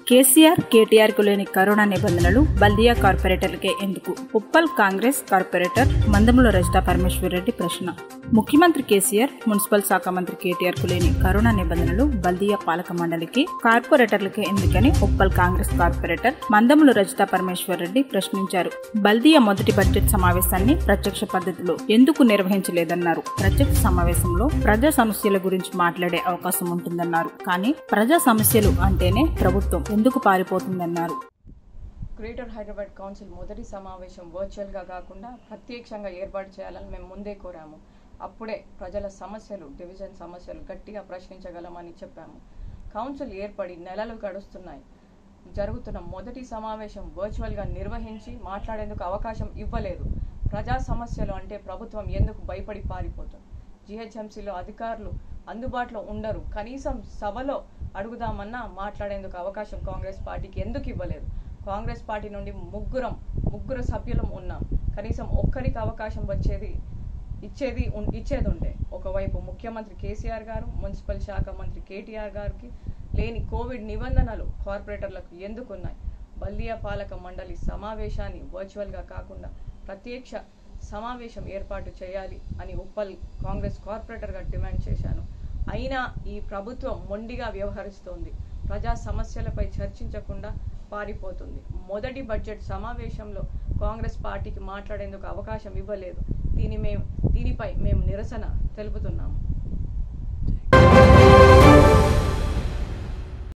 కేసీఆర్ కేటీఆర్ కు లేని కరోనా నిబంధనలు బల్దియా కార్పొరేటర్లకే ఎందుకు ఉప్పల్ కాంగ్రెస్ కార్పొరేటర్ మందముల రజితా పరమేశ్వర్ రెడ్డి ప్రశ్న ముఖ్యమంత్రి కేసీఆర్ మున్సిపల్ శాఖ మంత్రి కేటీఆర్ కు లేని కరోనా నిబంధనలు బల్దియా పాలక మండలికి కార్పొరేటర్లకే ఎందుకని ఉప్పల్ కాంగ్రెస్ కార్పొరేటర్ మందముల రజితా పరమేశ్వర్ రెడ్డి ప్రశ్నించారు బల్దియా మొదటి బడ్జెట్ సమావేశాన్ని ప్రత్యక్ష పద్ధతిలో ఎందుకు నిర్వహించలేదన్నారు ప్రత్యక్ష సమావేశంలో ప్రజా సమస్యల గురించి మాట్లాడే అవకాశం ఉంటుందన్నారు కానీ ప్రజా సమస్యలు అంటేనే ప్రభుత్వం ఎందుకు పారిపోతుందన్నారు గ్రేటర్ హైదరాబాద్ కౌన్సిల్ మొదటి సమావేశం వర్చువల్గా కాకుండా ప్రత్యక్షంగా ఏర్పాటు చేయాలని మేము ముందే కోరాము అప్పుడే ప్రజల సమస్యలు డివిజన్ సమస్యలు గట్టిగా ప్రశ్నించగలమని చెప్పాము కౌన్సిల్ ఏర్పడి నెలలు గడుస్తున్నాయి జరుగుతున్న మొదటి సమావేశం వర్చువల్గా నిర్వహించి మాట్లాడేందుకు అవకాశం ఇవ్వలేదు ప్రజా సమస్యలు అంటే ప్రభుత్వం ఎందుకు భయపడి పారిపోతుంది జిహెచ్ఎంసీలో అధికారులు అందుబాటులో ఉండరు కనీసం సభలో అడుగుదామన్నా మాట్లాడేందుకు అవకాశం కాంగ్రెస్ పార్టీకి ఎందుకు ఇవ్వలేదు కాంగ్రెస్ పార్టీ నుండి ముగ్గురం ముగ్గురు సభ్యులం ఉన్నాం కనీసం ఒక్కరికి అవకాశం వచ్చేది ఇచ్చేది ఉన్- ఇచ్చేది ఉండే ఒకవైపు ముఖ్యమంత్రి కేసీఆర్ గారు మున్సిపల్ శాఖ మంత్రి కేటీఆర్ గారికి లేని కోవిడ్ నిబంధనలు కార్పొరేటర్లకు ఎందుకున్నాయి బల్లియా పాలక మండలి సమావేశాన్ని వర్చువల్గా కాకుండా ప్రత్యక్ష సమావేశం ఏర్పాటు చేయాలి అని ఉప్పల్ కాంగ్రెస్ కార్పొరేటర్గా డిమాండ్ చేశాను అయినా ఈ ప్రభుత్వం మొండిగా వ్యవహరిస్తోంది ప్రజా సమస్యలపై చర్చించకుండా పారిపోతుంది మొదటి బడ్జెట్ సమావేశంలో కాంగ్రెస్ పార్టీకి మాట్లాడేందుకు అవకాశం ఇవ్వలేదు దీని మేము దీనిపై మేము నిరసన తెలుపుతున్నాము